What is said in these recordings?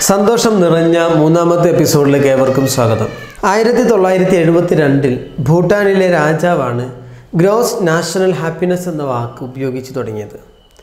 സന്തോഷം നിറഞ്ഞ മൂന്നാമത്തെ എപ്പിസോഡിലേക്ക് ഏവർക്കും സ്വാഗതം ആയിരത്തി തൊള്ളായിരത്തി എഴുപത്തി രണ്ടിൽ ഭൂട്ടാനിലെ രാജാവാണ് ഗ്രോസ് നാഷണൽ ഹാപ്പിനെസ് എന്ന വാക്ക് ഉപയോഗിച്ച് തുടങ്ങിയത്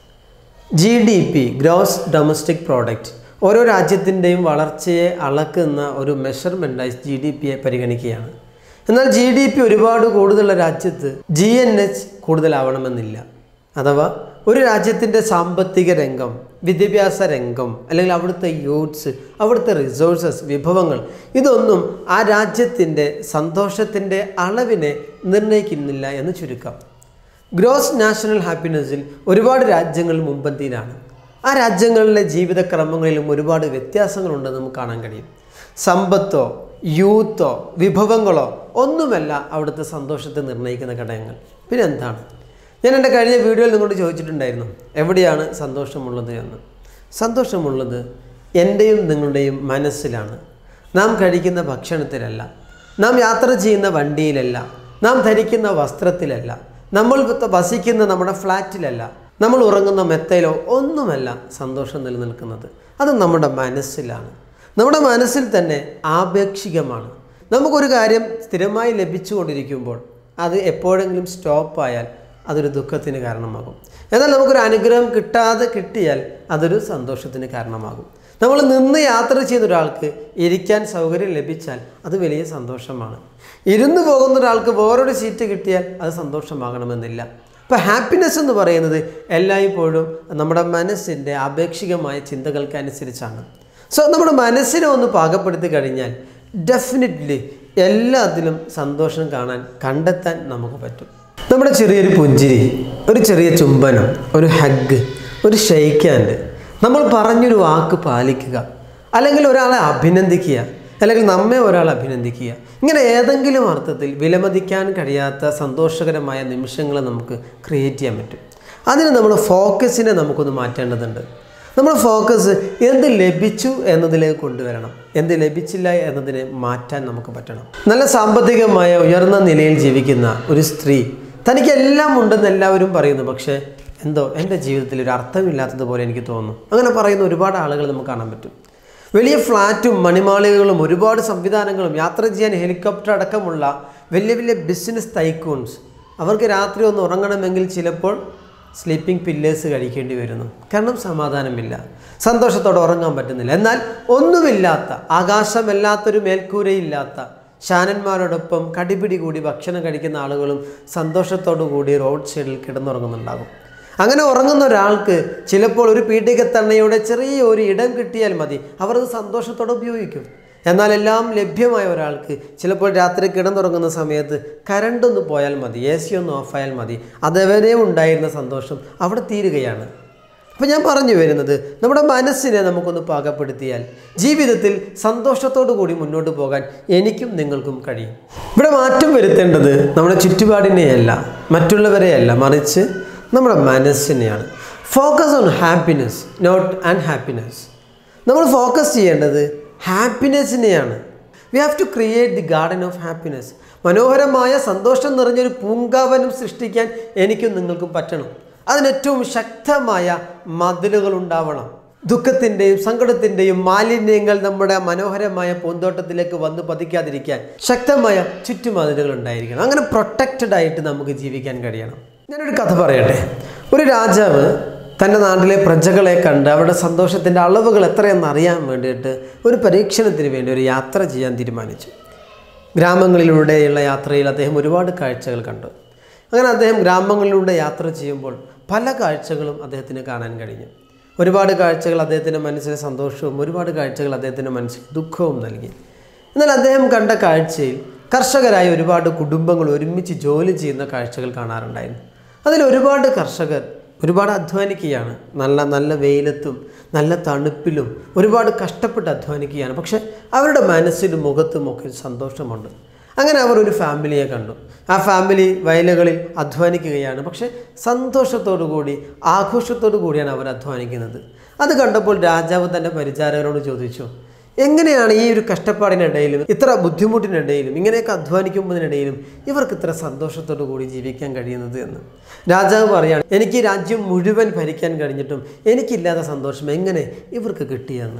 G D P gross domestic product ഓരോ രാജ്യത്തിൻ്റെയും വളർച്ചയെ അളക്കുന്ന ഒരു മെഷർമെൻറ്റായി ജി ഡി പിയെ പരിഗണിക്കുകയാണ് എന്നാൽ ജി ഡി പി ഒരുപാട് കൂടുതലുള്ള രാജ്യത്ത് ജി എൻ എച്ച് കൂടുതലാവണമെന്നില്ല അഥവാ ഒരു രാജ്യത്തിൻ്റെ സാമ്പത്തിക രംഗം വിദ്യാഭ്യാസ രംഗം അല്ലെങ്കിൽ അവിടുത്തെ യൂത്ത്സ് അവിടുത്തെ റിസോഴ്സസ് വിഭവങ്ങൾ ഇതൊന്നും ആ രാജ്യത്തിൻ്റെ സന്തോഷത്തിൻ്റെ അളവിനെ നിർണ്ണയിക്കുന്നില്ല എന്ന് ചുരുക്കം ഗ്രോസ് നാഷണൽ ഹാപ്പിനെസ്സിൽ ഒരുപാട് രാജ്യങ്ങൾ മുമ്പന്തിയിലാണ് ആ രാജ്യങ്ങളിലെ ജീവിതക്രമങ്ങളിലും ഒരുപാട് വ്യത്യാസങ്ങളുണ്ടെന്ന് നമുക്ക് കാണാൻ കഴിയും സമ്പത്തോ യൂത്തോ വിഭവങ്ങളോ ഒന്നുമല്ല അവിടുത്തെ സന്തോഷത്തെ നിർണ്ണയിക്കുന്ന ഘടകങ്ങൾ പിന്നെ എന്താണ് ഞാൻ എൻ്റെ കഴിഞ്ഞ വീഡിയോയിൽ നിങ്ങളോട് ചോദിച്ചിട്ടുണ്ടായിരുന്നു എവിടെയാണ് സന്തോഷമുള്ളത് എന്ന് സന്തോഷമുള്ളത് എൻ്റെയും നിങ്ങളുടെയും മനസ്സിലാണ് നാം കഴിക്കുന്ന ഭക്ഷണത്തിലല്ല നാം യാത്ര ചെയ്യുന്ന വണ്ടിയിലല്ല നാം ധരിക്കുന്ന വസ്ത്രത്തിലല്ല നമ്മൾ വസിക്കുന്ന നമ്മുടെ ഫ്ലാറ്റിലല്ല നമ്മൾ ഉറങ്ങുന്ന മെത്തയിലോ ഒന്നുമല്ല സന്തോഷം നിലനിൽക്കുന്നത് അത് നമ്മുടെ മനസ്സിലാണ് നമ്മുടെ മനസ്സിൽ തന്നെ ആപേക്ഷികമാണ് നമുക്കൊരു കാര്യം സ്ഥിരമായി ലഭിച്ചുകൊണ്ടിരിക്കുമ്പോൾ അത് എപ്പോഴെങ്കിലും സ്റ്റോപ്പായാൽ അതൊരു ദുഃഖത്തിന് കാരണമാകും എന്നാൽ നമുക്കൊരു അനുഗ്രഹം കിട്ടാതെ കിട്ടിയാൽ അതൊരു സന്തോഷത്തിന് കാരണമാകും നമ്മൾ നിന്ന് യാത്ര ചെയ്യുന്ന ഒരാൾക്ക് ഇരിക്കാൻ സൗകര്യം ലഭിച്ചാൽ അത് വലിയ സന്തോഷമാണ് ഇരുന്ന് പോകുന്ന ഒരാൾക്ക് വേറൊരു സീറ്റ് കിട്ടിയാൽ അത് സന്തോഷമാകണമെന്നില്ല അപ്പോൾ ഹാപ്പിനെസ് എന്ന് പറയുന്നത് എല്ലായ്പ്പോഴും നമ്മുടെ മനസ്സിൻ്റെ ആപേക്ഷികമായ ചിന്തകൾക്ക് അനുസരിച്ചാണ് സോ നമ്മുടെ മനസ്സിനെ ഒന്ന് പാകപ്പെടുത്തി കഴിഞ്ഞാൽ ഡെഫിനറ്റ്ലി എല്ലാത്തിലും സന്തോഷം കാണാൻ കണ്ടെത്താൻ നമുക്ക് പറ്റും നമ്മുടെ ചെറിയൊരു പുഞ്ചിരി ഒരു ചെറിയ ചുംബനം ഒരു ഹഗ് ഒരു ഷെയ്ക്ക് ഹാൻഡ് നമ്മൾ പറഞ്ഞൊരു വാക്ക് പാലിക്കുക അല്ലെങ്കിൽ ഒരാളെ അഭിനന്ദിക്കുക അല്ലെങ്കിൽ നമ്മെ ഒരാൾ അഭിനന്ദിക്കുക ഇങ്ങനെ ഏതെങ്കിലും അർത്ഥത്തിൽ വിലമതിക്കാൻ കഴിയാത്ത സന്തോഷകരമായ നിമിഷങ്ങൾ നമുക്ക് ക്രിയേറ്റ് ചെയ്യാൻ പറ്റും അതിന് നമ്മൾ ഫോക്കസിനെ നമുക്കൊന്ന് മാറ്റേണ്ടതുണ്ട് നമ്മൾ ഫോക്കസ് എന്ത് ലഭിച്ചു എന്നതിലേക്ക് കൊണ്ടുവരണം എന്ത് ലഭിച്ചില്ല എന്നതിനെ മാറ്റാൻ നമുക്ക് പറ്റണം നല്ല സാമ്പത്തികമായ ഉയർന്ന നിലയിൽ ജീവിക്കുന്ന ഒരു സ്ത്രീ തനിക്ക് എല്ലാം ഉണ്ടെന്ന് എല്ലാവരും പറയുന്നു പക്ഷേ എന്തോ എൻ്റെ ജീവിതത്തിൽ ഒരു അർത്ഥമില്ലാത്തതുപോലെ എനിക്ക് തോന്നുന്നു അങ്ങനെ പറയുന്ന ഒരുപാട് ആളുകൾ നമുക്ക് കാണാൻ പറ്റും വലിയ ഫ്ലാറ്റും മണിമാളികകളും ഒരുപാട് സംവിധാനങ്ങളും യാത്ര ചെയ്യാൻ ഹെലികോപ്റ്റർ അടക്കമുള്ള വലിയ വലിയ ബിസിനസ് തൈക്കൂൺസ് അവർക്ക് രാത്രി ഒന്ന് ഉറങ്ങണമെങ്കിൽ ചിലപ്പോൾ സ്ലീപ്പിംഗ് പില്ലേഴ്സ് കഴിക്കേണ്ടി വരുന്നു കാരണം സമാധാനമില്ല സന്തോഷത്തോടെ ഉറങ്ങാൻ പറ്റുന്നില്ല എന്നാൽ ഒന്നുമില്ലാത്ത ആകാശമല്ലാത്തൊരു മേൽക്കൂരയില്ലാത്ത ശാനന്മാരോടൊപ്പം കടിപിടി കൂടി ഭക്ഷണം കഴിക്കുന്ന ആളുകളും സന്തോഷത്തോടു കൂടി റോഡ് സൈഡിൽ കിടന്നുറങ്ങുന്നുണ്ടാകും അങ്ങനെ ഉറങ്ങുന്ന ഒരാൾക്ക് ചിലപ്പോൾ ഒരു പീഠികത്തണ്ണയുടെ ചെറിയ ഒരു ഇടം കിട്ടിയാൽ മതി അവർ അത് സന്തോഷത്തോടെ ഉപയോഗിക്കും എന്നാൽ എല്ലാം ലഭ്യമായ ഒരാൾക്ക് ചിലപ്പോൾ രാത്രി കിടന്നുറങ്ങുന്ന സമയത്ത് കറണ്ട് ഒന്ന് പോയാൽ മതി എ സി ഒന്ന് ഓഫായാൽ മതി അതവരെ ഉണ്ടായിരുന്ന സന്തോഷം അവിടെ തീരുകയാണ് അപ്പോൾ ഞാൻ പറഞ്ഞു വരുന്നത് നമ്മുടെ മനസ്സിനെ നമുക്കൊന്ന് പാകപ്പെടുത്തിയാൽ ജീവിതത്തിൽ സന്തോഷത്തോടു കൂടി മുന്നോട്ട് പോകാൻ എനിക്കും നിങ്ങൾക്കും കഴിയും ഇവിടെ മാറ്റം വരുത്തേണ്ടത് നമ്മുടെ ചുറ്റുപാടിനെയല്ല മറ്റുള്ളവരെയല്ല മറിച്ച് നമ്മുടെ മനസ്സിനെയാണ് focus on happiness not unhappiness നമ്മൾ ഫോക്കസ് ചെയ്യേണ്ടത് ഹാപ്പിനെസ്സിനെയാണ് we have to create the garden of happiness മനോഹരമായ സന്തോഷം നിറഞ്ഞൊരു പൂങ്കാവനം സൃഷ്ടിക്കാൻ എനിക്കും നിങ്ങൾക്കും പറ്റണം അതിനേറ്റവും ശക്തമായ മതിലുകൾ ഉണ്ടാവണം ദുഃഖത്തിൻ്റെയും സങ്കടത്തിൻ്റെയും മാലിന്യങ്ങൾ നമ്മുടെ മനോഹരമായ പൂന്തോട്ടത്തിലേക്ക് വന്ന് പതിക്കാതിരിക്കാൻ ശക്തമായ ചുറ്റുമതിലുകൾ ഉണ്ടായിരിക്കണം അങ്ങനെ പ്രൊട്ടക്റ്റഡ് ആയിട്ട് നമുക്ക് ജീവിക്കാൻ കഴിയണം ഞാനൊരു കഥ പറയട്ടെ ഒരു രാജാവ് തൻ്റെ നാട്ടിലെ പ്രജകളെ കണ്ട് അവരുടെ സന്തോഷത്തിൻ്റെ അളവുകൾ എത്രയെന്ന് അറിയാൻ വേണ്ടിയിട്ട് ഒരു പരീക്ഷണത്തിന് വേണ്ടി ഒരു യാത്ര ചെയ്യാൻ തീരുമാനിച്ചു ഗ്രാമങ്ങളിലൂടെയുള്ള യാത്രയിൽ അദ്ദേഹം ഒരുപാട് കാഴ്ചകൾ കണ്ടു അങ്ങനെ അദ്ദേഹം ഗ്രാമങ്ങളിലൂടെ യാത്ര ചെയ്യുമ്പോൾ പല കാഴ്ചകളും അദ്ദേഹത്തിന് കാണാൻ കഴിഞ്ഞു ഒരുപാട് കാഴ്ചകൾ അദ്ദേഹത്തിൻ്റെ മനസ്സിന് സന്തോഷവും ഒരുപാട് കാഴ്ചകൾ അദ്ദേഹത്തിൻ്റെ മനസ്സിൽ ദുഃഖവും നൽകി എന്നാൽ അദ്ദേഹം കണ്ട കാഴ്ചയിൽ കർഷകരായ ഒരുപാട് കുടുംബങ്ങൾ ഒരുമിച്ച് ജോലി ചെയ്യുന്ന കാഴ്ചകൾ കാണാറുണ്ടായിരുന്നു അതിൽ ഒരുപാട് കർഷകർ ഒരുപാട് അധ്വാനിക്കുകയാണ് നല്ല നല്ല വെയിലത്തും നല്ല തണുപ്പിലും ഒരുപാട് കഷ്ടപ്പെട്ട് അധ്വാനിക്കുകയാണ് പക്ഷെ അവരുടെ മനസ്സിലും മുഖത്തും ഒക്കെ സന്തോഷമുണ്ട് അങ്ങനെ അവർ ഒരു ഫാമിലിയെ കണ്ടു ആ ഫാമിലി വയലുകളിൽ അധ്വാനിക്കുകയാണ് പക്ഷെ സന്തോഷത്തോടു കൂടി ആഘോഷത്തോടു കൂടിയാണ് അവർ അധ്വാനിക്കുന്നത് അത് കണ്ടപ്പോൾ രാജാവ് തൻ്റെ പരിചാരകരോട് ചോദിച്ചു എങ്ങനെയാണ് ഈ ഒരു കഷ്ടപ്പാടിനിടയിലും ഇത്ര ബുദ്ധിമുട്ടിനിടയിലും ഇങ്ങനെയൊക്കെ അധ്വാനിക്കുമ്പോഴതിനിടയിലും ഇവർക്ക് ഇത്ര സന്തോഷത്തോടു കൂടി ജീവിക്കാൻ കഴിയുന്നത് എന്ന് രാജാവ് പറയാണ് എനിക്ക് ഈ രാജ്യം മുഴുവൻ ഭരിക്കാൻ കഴിഞ്ഞിട്ടും എനിക്കില്ലാത്ത സന്തോഷം എങ്ങനെ ഇവർക്ക് കിട്ടിയെന്ന്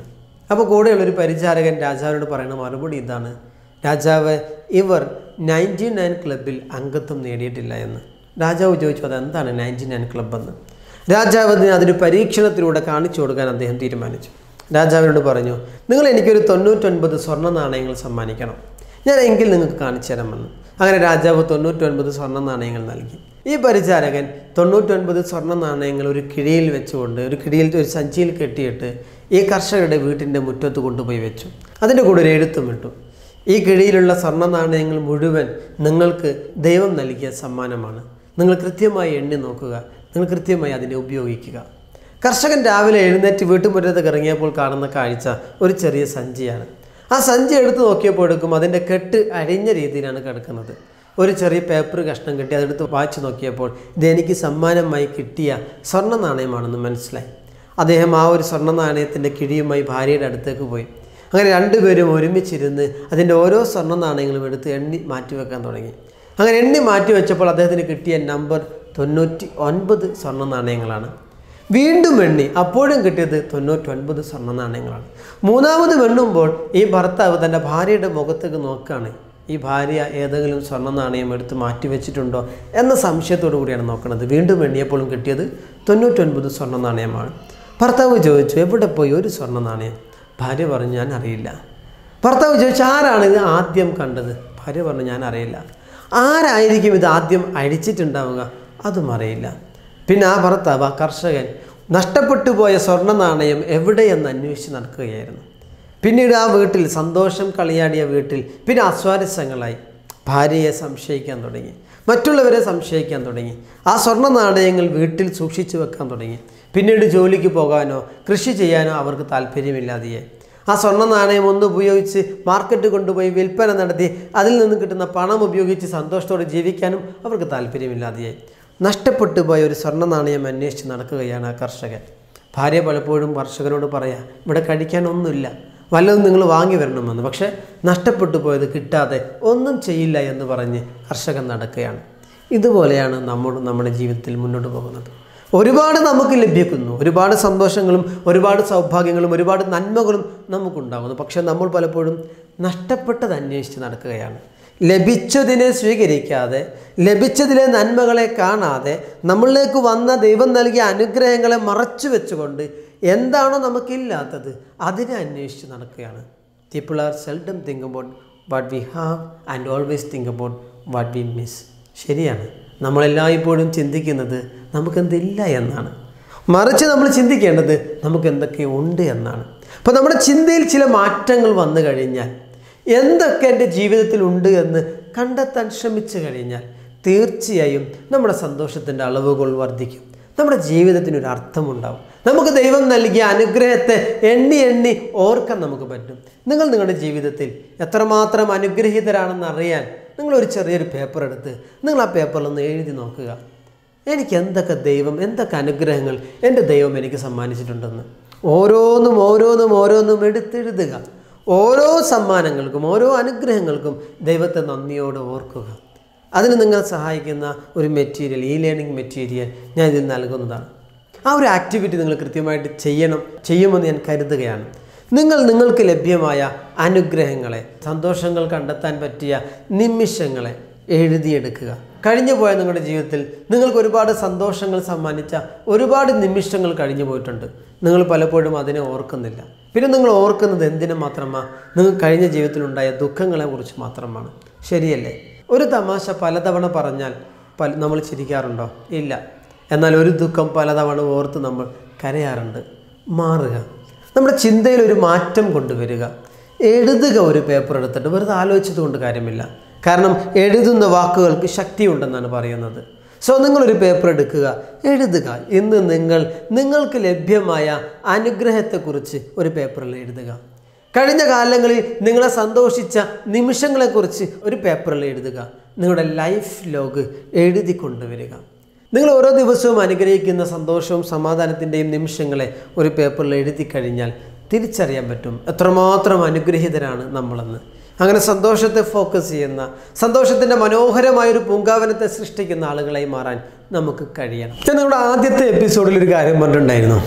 അപ്പോൾ കൂടെയുള്ളൊരു പരിചാരകൻ രാജാവിനോട് പറയുന്ന മറുപടി ഇതാണ് രാജാവ് ഇവർ നയൻറ്റി നയൻ ക്ലബിൽ അംഗത്വം നേടിയിട്ടില്ല എന്ന് രാജാവ് ചോദിച്ചു അത് എന്താണ് നയൻറ്റി നയൻ ക്ലബ് എന്ന് രാജാവ് അതിന് അതൊരു പരീക്ഷണത്തിലൂടെ കാണിച്ചു കൊടുക്കാൻ അദ്ദേഹം തീരുമാനിച്ചു രാജാവിനോട് പറഞ്ഞു നിങ്ങൾ എനിക്കൊരു തൊണ്ണൂറ്റൊൻപത് സ്വർണ്ണ നാണയങ്ങൾ സമ്മാനിക്കണം ഞാൻ എങ്കിൽ നിങ്ങൾക്ക് കാണിച്ചു തരാമെന്ന് അങ്ങനെ രാജാവ് തൊണ്ണൂറ്റൊൻപത് സ്വർണ്ണ നാണയങ്ങൾ നൽകി ഈ പരിചാരകൻ തൊണ്ണൂറ്റൊൻപത് സ്വർണ്ണ നാണയങ്ങൾ ഒരു കിഴിയിൽ വെച്ചുകൊണ്ട് ഒരു കിഴിയിൽ ഒരു സഞ്ചിയിൽ കെട്ടിയിട്ട് ഈ കർഷകരുടെ വീട്ടിൻ്റെ മുറ്റത്ത് കൊണ്ടുപോയി വെച്ചു അതിൻ്റെ കൂടെ ഒരു എഴുത്തും ഇട്ടു ഈ കിഴിയിലുള്ള സ്വർണ്ണ നാണയങ്ങൾ മുഴുവൻ നിങ്ങൾക്ക് ദൈവം നൽകിയ സമ്മാനമാണ് നിങ്ങൾ കൃത്യമായി എണ്ണി നോക്കുക നിങ്ങൾ കൃത്യമായി അതിനെ ഉപയോഗിക്കുക കർഷകൻ രാവിലെ എഴുന്നേറ്റ് വീട്ടുമുറ്റത്ത് ഇറങ്ങിയപ്പോൾ കാണുന്ന കാഴ്ച ഒരു ചെറിയ സഞ്ചിയാണ് ആ സഞ്ചി എടുത്ത് നോക്കിയപ്പോഴേക്കും അതിൻ്റെ കെട്ട് അഴിഞ്ഞ രീതിയിലാണ് കിടക്കുന്നത് ഒരു ചെറിയ പേപ്പർ കഷ്ണം കിട്ടി അതെടുത്ത് വായിച്ചു നോക്കിയപ്പോൾ ഇതെനിക്ക് സമ്മാനമായി കിട്ടിയ സ്വർണ്ണ നാണയമാണെന്ന് മനസ്സിലായി അദ്ദേഹം ആ ഒരു സ്വർണ്ണ നാണയത്തിൻ്റെ കിഴിയുമായി ഭാര്യയുടെ അടുത്തേക്ക് പോയി അങ്ങനെ രണ്ടുപേരും ഒരുമിച്ചിരുന്ന് അതിൻ്റെ ഓരോ സ്വർണ്ണ നാണയങ്ങളും എടുത്ത് എണ്ണി മാറ്റി വെക്കാൻ തുടങ്ങി അങ്ങനെ എണ്ണി മാറ്റി വെച്ചപ്പോൾ അദ്ദേഹത്തിന് കിട്ടിയ നമ്പർ തൊണ്ണൂറ്റി ഒൻപത് സ്വർണ്ണ നാണയങ്ങളാണ് വീണ്ടും എണ്ണി അപ്പോഴും കിട്ടിയത് തൊണ്ണൂറ്റൊൻപത് സ്വർണ്ണ നാണയങ്ങളാണ് മൂന്നാമത് വെണ്ണുമ്പോൾ ഈ ഭർത്താവ് തൻ്റെ ഭാര്യയുടെ മുഖത്തേക്ക് നോക്കുകയാണ് ഈ ഭാര്യ ഏതെങ്കിലും സ്വർണ്ണ നാണയം എടുത്ത് മാറ്റി വെച്ചിട്ടുണ്ടോ എന്ന സംശയത്തോടു കൂടിയാണ് നോക്കുന്നത് വീണ്ടും എണ്ണിയപ്പോഴും കിട്ടിയത് തൊണ്ണൂറ്റൊൻപത് സ്വർണ്ണ നാണയമാണ് ഭർത്താവ് ചോദിച്ചു എവിടെ പോയി ഒരു സ്വർണ്ണ നാണയം ഭാര്യ പറഞ്ഞു ഞാൻ അറിയില്ല ഭർത്താവ് ചോദിച്ചു ആരാണ് ഇത് ആദ്യം കണ്ടത് ഭാര്യ പറഞ്ഞു ഞാൻ അറിയില്ല ആരായിരിക്കും ഇത് ആദ്യം അഴിച്ചിട്ടുണ്ടാവുക അതും അറിയില്ല പിന്നെ ആ ഭർത്താവ് ആ കർഷകൻ നഷ്ടപ്പെട്ടു പോയ സ്വർണ്ണ നാണയം എവിടെയെന്ന് അന്വേഷിച്ച് നടക്കുകയായിരുന്നു പിന്നീട് ആ വീട്ടിൽ സന്തോഷം കളിയാടിയ വീട്ടിൽ പിന്നെ അസ്വാരസ്യങ്ങളായി ഭാര്യയെ സംശയിക്കാൻ തുടങ്ങി മറ്റുള്ളവരെ സംശയിക്കാൻ തുടങ്ങി ആ സ്വർണ്ണ നാണയങ്ങൾ വീട്ടിൽ സൂക്ഷിച്ചു വെക്കാൻ തുടങ്ങി പിന്നീട് ജോലിക്ക് പോകാനോ കൃഷി ചെയ്യാനോ അവർക്ക് താല്പര്യമില്ലാതെയായി ആ സ്വർണ്ണ നാണയം ഒന്ന് ഉപയോഗിച്ച് മാർക്കറ്റ് കൊണ്ടുപോയി വിൽപ്പന നടത്തി അതിൽ നിന്ന് കിട്ടുന്ന പണം ഉപയോഗിച്ച് സന്തോഷത്തോടെ ജീവിക്കാനും അവർക്ക് താല്പര്യമില്ലാതെയായി നഷ്ടപ്പെട്ടു പോയ ഒരു സ്വർണ്ണ നാണയം അന്വേഷിച്ച് നടക്കുകയാണ് ആ കർഷകൻ ഭാര്യ പലപ്പോഴും കർഷകനോട് പറയാം ഇവിടെ കഴിക്കാനൊന്നുമില്ല വല്ലതും നിങ്ങൾ വാങ്ങി വരണമെന്ന് പക്ഷേ നഷ്ടപ്പെട്ടു പോയത് കിട്ടാതെ ഒന്നും ചെയ്യില്ല എന്ന് പറഞ്ഞ് കർഷകൻ നടക്കുകയാണ് ഇതുപോലെയാണ് നമ്മൾ നമ്മുടെ ജീവിതത്തിൽ മുന്നോട്ട് പോകുന്നത് ഒരുപാട് നമുക്ക് ലഭിക്കുന്നു ഒരുപാട് സന്തോഷങ്ങളും ഒരുപാട് സൗഭാഗ്യങ്ങളും ഒരുപാട് നന്മകളും നമുക്കുണ്ടാകുന്നു പക്ഷേ നമ്മൾ പലപ്പോഴും നഷ്ടപ്പെട്ടത് അന്വേഷിച്ച് നടക്കുകയാണ് ലഭിച്ചതിനെ സ്വീകരിക്കാതെ ലഭിച്ചതിലെ നന്മകളെ കാണാതെ നമ്മളിലേക്ക് വന്ന ദൈവം നൽകിയ അനുഗ്രഹങ്ങളെ മറച്ചു വെച്ചുകൊണ്ട് എന്താണോ നമുക്കില്ലാത്തത് അതിനെ അന്വേഷിച്ച് നടക്കുകയാണ് people are seldom think about what we have and always think about what we miss ശരിയാണ് നമ്മളെല്ലായ്പ്പോഴും ചിന്തിക്കുന്നത് നമുക്കെന്തില്ല എന്നാണ് മറിച്ച് നമ്മൾ ചിന്തിക്കേണ്ടത് നമുക്ക് എന്തൊക്കെ ഉണ്ട് എന്നാണ് അപ്പോൾ നമ്മുടെ ചിന്തയിൽ ചില മാറ്റങ്ങൾ വന്നു കഴിഞ്ഞാൽ എന്തൊക്കെ എൻ്റെ ജീവിതത്തിൽ ഉണ്ട് എന്ന് കണ്ടെത്താൻ ശ്രമിച്ചു കഴിഞ്ഞാൽ തീർച്ചയായും നമ്മുടെ സന്തോഷത്തിൻ്റെ അളവുകൾ വർദ്ധിക്കും നമ്മുടെ ജീവിതത്തിന് ഒരു അർത്ഥമുണ്ടാവും നമുക്ക് ദൈവം നൽകിയ അനുഗ്രഹത്തെ എണ്ണി എണ്ണി ഓർക്കാൻ നമുക്ക് പറ്റും നിങ്ങൾ നിങ്ങളുടെ ജീവിതത്തിൽ എത്രമാത്രം അനുഗ്രഹീതരാണെന്ന് അറിയാൻ നിങ്ങളൊരു ചെറിയൊരു പേപ്പർ എടുത്ത് നിങ്ങൾ ആ പേപ്പറിലൊന്ന് എഴുതി നോക്കുക എനിക്ക് എന്തൊക്കെ ദൈവം എന്തൊക്കെ അനുഗ്രഹങ്ങൾ എൻ്റെ ദൈവം എനിക്ക് സമ്മാനിച്ചിട്ടുണ്ടെന്ന് ഓരോന്നും ഓരോന്നും ഓരോന്നും എടുത്തെഴുതുക ഓരോ സമ്മാനങ്ങൾക്കും ഓരോ അനുഗ്രഹങ്ങൾക്കും ദൈവത്തെ നന്ദിയോടെ ഓർക്കുക അതിന് നിങ്ങളെ സഹായിക്കുന്ന ഒരു മെറ്റീരിയൽ ഈ ലേണിംഗ് മെറ്റീരിയൽ ഞാൻ ഇതിൽ നൽകുന്നതാണ് ആ ഒരു ആക്ടിവിറ്റി നിങ്ങൾ കൃത്യമായിട്ട് ചെയ്യണം ചെയ്യുമെന്ന് ഞാൻ കരുതുകയാണ് നിങ്ങൾ നിങ്ങൾക്ക് ലഭ്യമായ അനുഗ്രഹങ്ങളെ സന്തോഷങ്ങൾ കണ്ടെത്താൻ പറ്റിയ നിമിഷങ്ങളെ എഴുതിയെടുക്കുക കഴിഞ്ഞു പോയ നിങ്ങളുടെ ജീവിതത്തിൽ നിങ്ങൾക്ക് ഒരുപാട് സന്തോഷങ്ങൾ സമ്മാനിച്ച ഒരുപാട് നിമിഷങ്ങൾ കഴിഞ്ഞു പോയിട്ടുണ്ട് നിങ്ങൾ പലപ്പോഴും അതിനെ ഓർക്കുന്നില്ല പിന്നെ നിങ്ങൾ ഓർക്കുന്നത് എന്തിനു മാത്രമാണ് നിങ്ങൾ കഴിഞ്ഞ ജീവിതത്തിലുണ്ടായ ദുഃഖങ്ങളെ കുറിച്ച് മാത്രമാണ് ശരിയല്ലേ ഒരു തമാശ പലതവണ പറഞ്ഞാൽ പല നമ്മൾ ചിരിക്കാറുണ്ടോ ഇല്ല എന്നാൽ ഒരു ദുഃഖം പലതവണ ഓർത്ത് നമ്മൾ കരയാറുണ്ട് മാറുക നമ്മുടെ ചിന്തയിൽ ഒരു മാറ്റം കൊണ്ടുവരിക എഴുതുക ഒരു പേപ്പർ എടുത്തിട്ട് വെറുതെ ആലോചിച്ചത് കൊണ്ട് കാര്യമില്ല കാരണം എഴുതുന്ന വാക്കുകൾക്ക് ശക്തിയുണ്ടെന്നാണ് പറയുന്നത് സോ നിങ്ങളൊരു പേപ്പർ എടുക്കുക എഴുതുക ഇന്ന് നിങ്ങൾ നിങ്ങൾക്ക് ലഭ്യമായ അനുഗ്രഹത്തെക്കുറിച്ച് ഒരു പേപ്പറിൽ എഴുതുക കഴിഞ്ഞ കാലങ്ങളിൽ നിങ്ങളെ സന്തോഷിച്ച നിമിഷങ്ങളെക്കുറിച്ച് ഒരു പേപ്പറിൽ എഴുതുക നിങ്ങളുടെ ലൈഫ് ലോഗ് എഴുതി കൊണ്ടുവരിക നിങ്ങൾ ഓരോ ദിവസവും അനുഗ്രഹിക്കുന്ന സന്തോഷവും സമാധാനത്തിൻ്റെയും നിമിഷങ്ങളെ ഒരു പേപ്പറിൽ എഴുതി കഴിഞ്ഞാൽ തിരിച്ചറിയാൻ പറ്റും എത്രമാത്രം അനുഗ്രഹീതരാണ് നമ്മളെന്ന് അങ്ങനെ സന്തോഷത്തെ ഫോക്കസ് ചെയ്യുന്ന സന്തോഷത്തിൻ്റെ മനോഹരമായൊരു പൂങ്കാവനത്തെ സൃഷ്ടിക്കുന്ന ആളുകളായി മാറാൻ നമുക്ക് കഴിയണം ഞാൻ നമ്മുടെ ആദ്യത്തെ എപ്പിസോഡിൽ ഒരു കാര്യം പറഞ്ഞിട്ടുണ്ടായിരുന്നു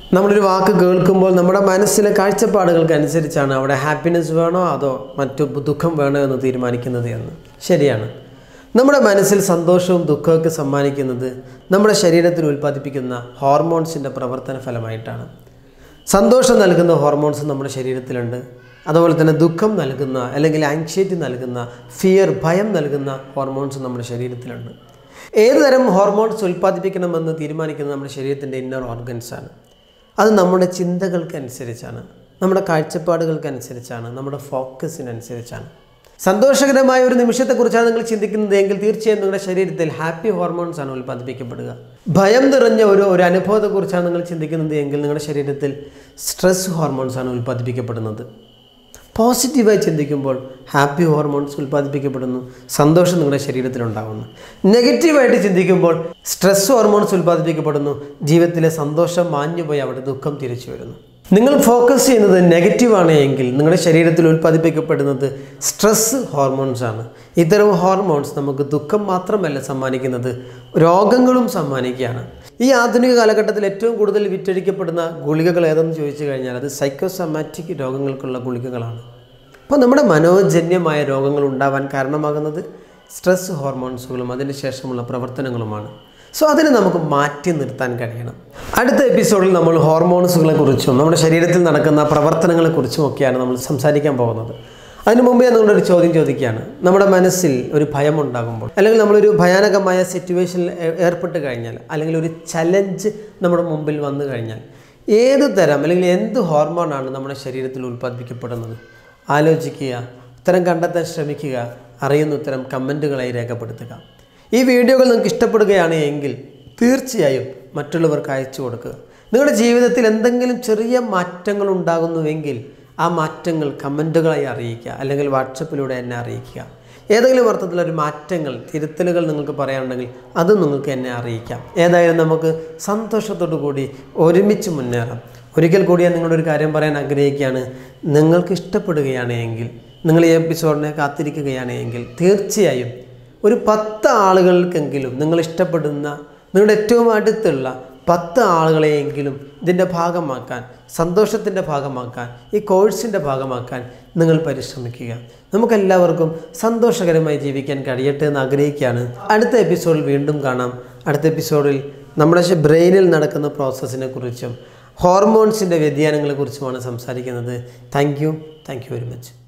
നമ്മളൊരു വാക്ക് കേൾക്കുമ്പോൾ നമ്മുടെ മനസ്സിലെ കാഴ്ചപ്പാടുകൾക്ക് അനുസരിച്ചാണ് അവിടെ ഹാപ്പിനെസ് വേണോ അതോ മറ്റു ദുഃഖം വേണോ എന്ന് തീരുമാനിക്കുന്നത് എന്ന് ശരിയാണ് നമ്മുടെ മനസ്സിൽ സന്തോഷവും ദുഃഖമൊക്കെ സമ്മാനിക്കുന്നത് നമ്മുടെ ശരീരത്തിൽ ഉൽപ്പാദിപ്പിക്കുന്ന ഹോർമോൺസിൻ്റെ പ്രവർത്തന ഫലമായിട്ടാണ് സന്തോഷം നൽകുന്ന ഹോർമോൺസ് നമ്മുടെ ശരീരത്തിലുണ്ട് അതുപോലെ തന്നെ ദുഃഖം നൽകുന്ന അല്ലെങ്കിൽ ആങ്ഷൈറ്റി നൽകുന്ന ഫിയർ ഭയം നൽകുന്ന ഹോർമോൺസ് നമ്മുടെ ശരീരത്തിലുണ്ട് ഏത് തരം ഹോർമോൺസ് ഉൽപ്പാദിപ്പിക്കണമെന്ന് തീരുമാനിക്കുന്നത് നമ്മുടെ ശരീരത്തിൻ്റെ ഇന്നർ ഓർഗൻസാണ് അത് നമ്മുടെ ചിന്തകൾക്കനുസരിച്ചാണ് നമ്മുടെ കാഴ്ചപ്പാടുകൾക്കനുസരിച്ചാണ് നമ്മുടെ ഫോക്കസിനനുസരിച്ചാണ് സന്തോഷകരമായ ഒരു നിമിഷത്തെക്കുറിച്ചാണ് നിങ്ങൾ ചിന്തിക്കുന്നത് എങ്കിൽ തീർച്ചയായും നിങ്ങളുടെ ശരീരത്തിൽ ഹാപ്പി ഹോർമോൺസ് ആണ് ഉൽപ്പാദിപ്പിക്കപ്പെടുക ഭയം നിറഞ്ഞ ഒരു ഒരു അനുഭവത്തെക്കുറിച്ചാണ് നിങ്ങൾ ചിന്തിക്കുന്നത് എങ്കിൽ നിങ്ങളുടെ ശരീരത്തിൽ സ്ട്രെസ് ഹോർമോൺസ് ആണ് ഉൽപ്പാദിപ്പിക്കപ്പെടുന്നത് പോസിറ്റീവായി ചിന്തിക്കുമ്പോൾ ഹാപ്പി ഹോർമോൺസ് ഉൽപ്പാദിപ്പിക്കപ്പെടുന്നു സന്തോഷം നിങ്ങളുടെ ശരീരത്തിലുണ്ടാകുന്നു നെഗറ്റീവായിട്ട് ചിന്തിക്കുമ്പോൾ സ്ട്രെസ് ഹോർമോൺസ് ഉൽപ്പാദിപ്പിക്കപ്പെടുന്നു ജീവിതത്തിലെ സന്തോഷം മാഞ്ഞുപോയി അവിടെ ദുഃഖം തിരിച്ചു വരുന്നു നിങ്ങൾ ഫോക്കസ് ചെയ്യുന്നത് നെഗറ്റീവാണ് എങ്കിൽ നിങ്ങളുടെ ശരീരത്തിൽ ഉൽപ്പാദിപ്പിക്കപ്പെടുന്നത് സ്ട്രെസ് ഹോർമോൺസ് ആണ് ഇത്തരം ഹോർമോൺസ് നമുക്ക് ദുഃഖം മാത്രമല്ല സമ്മാനിക്കുന്നത് രോഗങ്ങളും സമ്മാനിക്കുകയാണ് ഈ ആധുനിക കാലഘട്ടത്തിൽ ഏറ്റവും കൂടുതൽ വിറ്റഴിക്കപ്പെടുന്ന ഗുളികകൾ ഏതെന്ന് ചോദിച്ചു കഴിഞ്ഞാൽ അത് സൈക്കോസമാറ്റിക് രോഗങ്ങൾക്കുള്ള ഗുളികകളാണ് അപ്പോൾ നമ്മുടെ മനോജന്യമായ രോഗങ്ങൾ ഉണ്ടാവാൻ കാരണമാകുന്നത് സ്ട്രെസ് ഹോർമോൺസുകളും അതിനുശേഷമുള്ള പ്രവർത്തനങ്ങളുമാണ് സോ അതിനെ നമുക്ക് മാറ്റി നിർത്താൻ കഴിയണം അടുത്ത എപ്പിസോഡിൽ നമ്മൾ ഹോർമോൺസുകളെ കുറിച്ചും നമ്മുടെ ശരീരത്തിൽ നടക്കുന്ന പ്രവർത്തനങ്ങളെ കുറിച്ചും ഒക്കെയാണ് നമ്മൾ സംസാരിക്കാൻ പോകുന്നത് അതിനു മുമ്പേ നിങ്ങളൊരു ചോദ്യം ചോദിക്കുകയാണ് നമ്മുടെ മനസ്സിൽ ഒരു ഭയം ഉണ്ടാകുമ്പോൾ അല്ലെങ്കിൽ നമ്മളൊരു ഭയാനകമായ സിറ്റുവേഷനിൽ ഏ- ഏർപ്പെട്ട് കഴിഞ്ഞാൽ അല്ലെങ്കിൽ ഒരു ചലഞ്ച് നമ്മുടെ മുമ്പിൽ വന്നു കഴിഞ്ഞാൽ ഏത് തരം അല്ലെങ്കിൽ എന്ത് ഹോർമോണാണ് നമ്മുടെ ശരീരത്തിൽ ഉൽപ്പാദിപ്പിക്കപ്പെടുന്നത് ആലോചിക്കുക ഉത്തരം കണ്ടെത്താൻ ശ്രമിക്കുക അറിയുന്ന ഉത്തരം കമൻറ്റുകളായി രേഖപ്പെടുത്തുക ഈ വീഡിയോകൾ നിങ്ങൾക്ക് ഇഷ്ടപ്പെടുകയാണ് എങ്കിൽ തീർച്ചയായും മറ്റുള്ളവർക്ക് അയച്ചു കൊടുക്കുക നിങ്ങളുടെ ജീവിതത്തിൽ എന്തെങ്കിലും ചെറിയ മാറ്റങ്ങൾ ഉണ്ടാകുന്നുവെങ്കിൽ ആ മാറ്റങ്ങൾ കമൻറ്റുകളായി അറിയിക്കുക അല്ലെങ്കിൽ വാട്സപ്പിലൂടെ എന്നെ അറിയിക്കുക ഏതെങ്കിലും അർത്ഥത്തിലൊരു മാറ്റങ്ങൾ തിരുത്തലുകൾ നിങ്ങൾക്ക് പറയാനുണ്ടെങ്കിൽ അതും നിങ്ങൾക്ക് എന്നെ അറിയിക്കാം ഏതായാലും നമുക്ക് സന്തോഷത്തോടു കൂടി ഒരുമിച്ച് മുന്നേറാം ഒരിക്കൽ കൂടി ഞാൻ നിങ്ങളോട് ഒരു കാര്യം പറയാൻ ആഗ്രഹിക്കുകയാണ് നിങ്ങൾക്ക് ഇഷ്ടപ്പെടുകയാണ് എങ്കിൽ നിങ്ങൾ ഈ എപ്പിസോഡിനെ കാത്തിരിക്കുകയാണ് എങ്കിൽ തീർച്ചയായും ഒരു പത്ത് ആളുകൾക്കെങ്കിലും നിങ്ങൾ ഇഷ്ടപ്പെടുന്ന നിങ്ങളുടെ ഏറ്റവും അടുത്തുള്ള പത്ത് ആളുകളെയെങ്കിലും ഇതിൻ്റെ ഭാഗമാക്കാൻ സന്തോഷത്തിൻ്റെ ഭാഗമാക്കാൻ ഈ കോഴ്സിൻ്റെ ഭാഗമാക്കാൻ നിങ്ങൾ പരിശ്രമിക്കുക നമുക്കെല്ലാവർക്കും സന്തോഷകരമായി ജീവിക്കാൻ കഴിയട്ടെ എന്ന് ആഗ്രഹിക്കുകയാണ് അടുത്ത എപ്പിസോഡിൽ വീണ്ടും കാണാം അടുത്ത എപ്പിസോഡിൽ നമ്മുടെ ബ്രെയിനിൽ നടക്കുന്ന പ്രോസസ്സിനെ കുറിച്ചും ഹോർമോൺസിൻ്റെ വ്യതിയാനങ്ങളെക്കുറിച്ചുമാണ് സംസാരിക്കുന്നത് thank you thank you very much